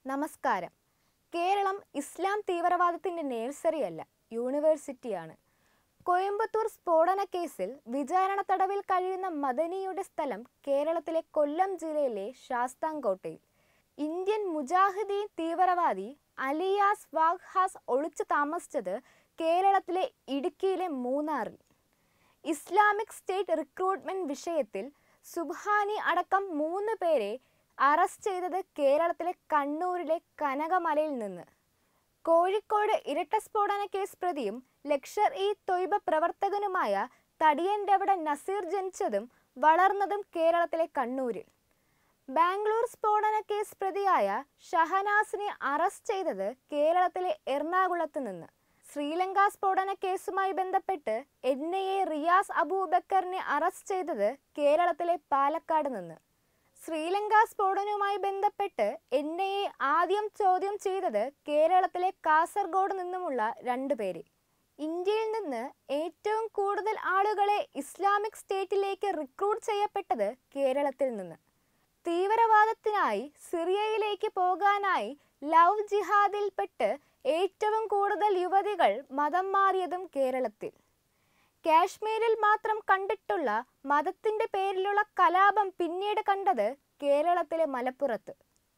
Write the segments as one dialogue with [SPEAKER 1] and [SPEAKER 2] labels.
[SPEAKER 1] നമസ്കാരം കേരളം ഇസ്ലാം തീവ്രവാദത്തിന്റെ നേഴ്സറിയല്ല യൂണിവേഴ്സിറ്റിയാണ് കോയമ്പത്തൂർ സ്ഫോടന കേസിൽ വിചാരണ തടവിൽ കഴിയുന്ന മദനിയുടെ സ്ഥലം കേരളത്തിലെ കൊല്ലം ജില്ലയിലെ ശാസ്താംകോട്ടയിൽ ഇന്ത്യൻ മുജാഹിദീൻ തീവ്രവാദി അലിയാസ് വാഗ്ഹാസ് ഒളിച്ചു താമസിച്ചത് കേരളത്തിലെ ഇടുക്കിയിലെ മൂന്നാറിൽ ഇസ്ലാമിക് സ്റ്റേറ്റ് റിക്രൂട്ട്മെന്റ് വിഷയത്തിൽ സുബ്ഹാനി അടക്കം മൂന്ന് പേരെ അറസ്റ്റ് ചെയ്തത് കേരളത്തിലെ കണ്ണൂരിലെ കനകമലയിൽ നിന്ന് കോഴിക്കോട് ഇരട്ട സ്ഫോടന കേസ് പ്രതിയും ലക്ഷർ ഇ തൊയ്ബ പ്രവർത്തകനുമായ തടിയൻ്റെവിടെ നസീർ ജനിച്ചതും വളർന്നതും കേരളത്തിലെ കണ്ണൂരിൽ ബാംഗ്ലൂർ സ്ഫോടന കേസ് പ്രതിയായ ഷഹനാസിനെ അറസ്റ്റ് ചെയ്തത് കേരളത്തിലെ എറണാകുളത്ത് നിന്ന് ശ്രീലങ്ക സ്ഫോടന കേസുമായി ബന്ധപ്പെട്ട് എൻ ഐ എ റിയാസ് അബൂബക്കറിനെ അറസ്റ്റ് ചെയ്തത് കേരളത്തിലെ പാലക്കാട് നിന്ന് ശ്രീലങ്ക സ്ഫോടനവുമായി ബന്ധപ്പെട്ട് എൻ ഐ എ ആദ്യം ചോദ്യം ചെയ്തത് കേരളത്തിലെ കാസർഗോഡ് നിന്നുമുള്ള രണ്ടുപേരെ ഇന്ത്യയിൽ നിന്ന് ഏറ്റവും കൂടുതൽ ആളുകളെ ഇസ്ലാമിക് സ്റ്റേറ്റിലേക്ക് റിക്രൂട്ട് ചെയ്യപ്പെട്ടത് കേരളത്തിൽ നിന്ന് തീവ്രവാദത്തിനായി സിറിയയിലേക്ക് പോകാനായി ലവ് ജിഹാദിൽപ്പെട്ട് ഏറ്റവും കൂടുതൽ യുവതികൾ മതം മാറിയതും കേരളത്തിൽ കാശ്മീരിൽ മാത്രം കണ്ടിട്ടുള്ള മതത്തിന്റെ പേരിലുള്ള കലാപം പിന്നീട് കണ്ടത് കേരളത്തിലെ മലപ്പുറത്ത്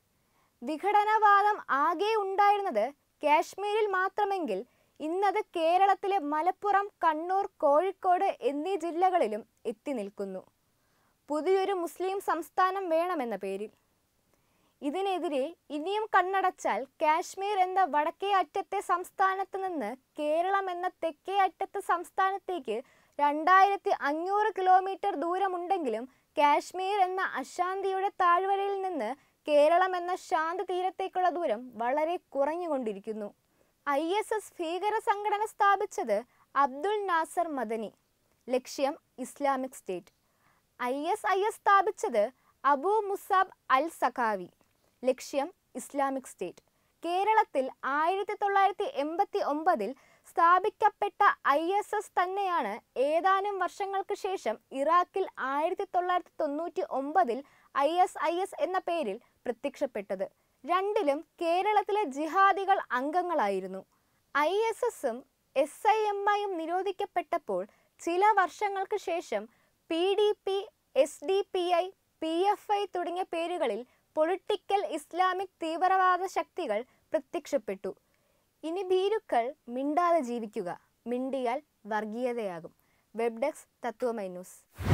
[SPEAKER 1] വിഘടനവാദം ആകെ ഉണ്ടായിരുന്നത് കാശ്മീരിൽ മാത്രമെങ്കിൽ ഇന്നത് കേരളത്തിലെ മലപ്പുറം കണ്ണൂർ കോഴിക്കോട് എന്നീ ജില്ലകളിലും എത്തി നിൽക്കുന്നു പുതിയൊരു മുസ്ലിം സംസ്ഥാനം വേണമെന്ന പേരിൽ ഇതിനെതിരെ ഇനിയും കണ്ണടച്ചാൽ കാശ്മീർ എന്ന വടക്കേ അറ്റത്തെ സംസ്ഥാനത്ത് നിന്ന് കേരളം എന്ന തെക്കേ അറ്റത്തെ സംസ്ഥാനത്തേക്ക് രണ്ടായിരത്തി അഞ്ഞൂറ് കിലോമീറ്റർ ദൂരമുണ്ടെങ്കിലും കാശ്മീർ എന്ന അശാന്തിയുടെ താഴ്വരയിൽ നിന്ന് കേരളം എന്ന ശാന്തി തീരത്തേക്കുള്ള ദൂരം വളരെ കുറഞ്ഞുകൊണ്ടിരിക്കുന്നു ഐ എസ് എസ് ഭീകര സംഘടന സ്ഥാപിച്ചത് അബ്ദുൾ നാസർ മദനി ലക്ഷ്യം Islamic state I S I S സ്ഥാപിച്ചത് അബു മുസാബ് അൽ സഖാവി ലക്ഷ്യം ഇസ്ലാമിക് സ്റ്റേറ്റ് കേരളത്തിൽ ആയിരത്തി തൊള്ളായിരത്തി എൺപത്തി ഒമ്പതിൽ സ്ഥാപിക്കപ്പെട്ട ഐ എസ് എസ് തന്നെയാണ് ഏതാനും വർഷങ്ങൾക്ക് ശേഷം ഇറാഖിൽ ആയിരത്തി തൊള്ളായിരത്തി തൊണ്ണൂറ്റി ഒമ്പതിൽ ഐ എസ് ഐ എസ് എന്ന പേരിൽ പ്രത്യക്ഷപ്പെട്ടത് രണ്ടിലും കേരളത്തിലെ ജിഹാദികൾ അംഗങ്ങളായിരുന്നു ഐ എസ് എസും എസ് ഐ എം ഐയും നിരോധിക്കപ്പെട്ടപ്പോൾ ചില വർഷങ്ങൾക്ക് ശേഷം P D P S D P I P F I തുടങ്ങിയ പേരുകളിൽ പൊളിറ്റിക്കൽ ഇസ്ലാമിക് തീവ്രവാദ ശക്തികൾ പ്രത്യക്ഷപ്പെട്ടു ഇനി ഭീരുക്കൾ മിണ്ടാതെ ജീവിക്കുക മിണ്ടിയാൽ വർഗീയതയാകും വെബ് ഡെസ്ക് തത്വമൈ ന്യൂസ്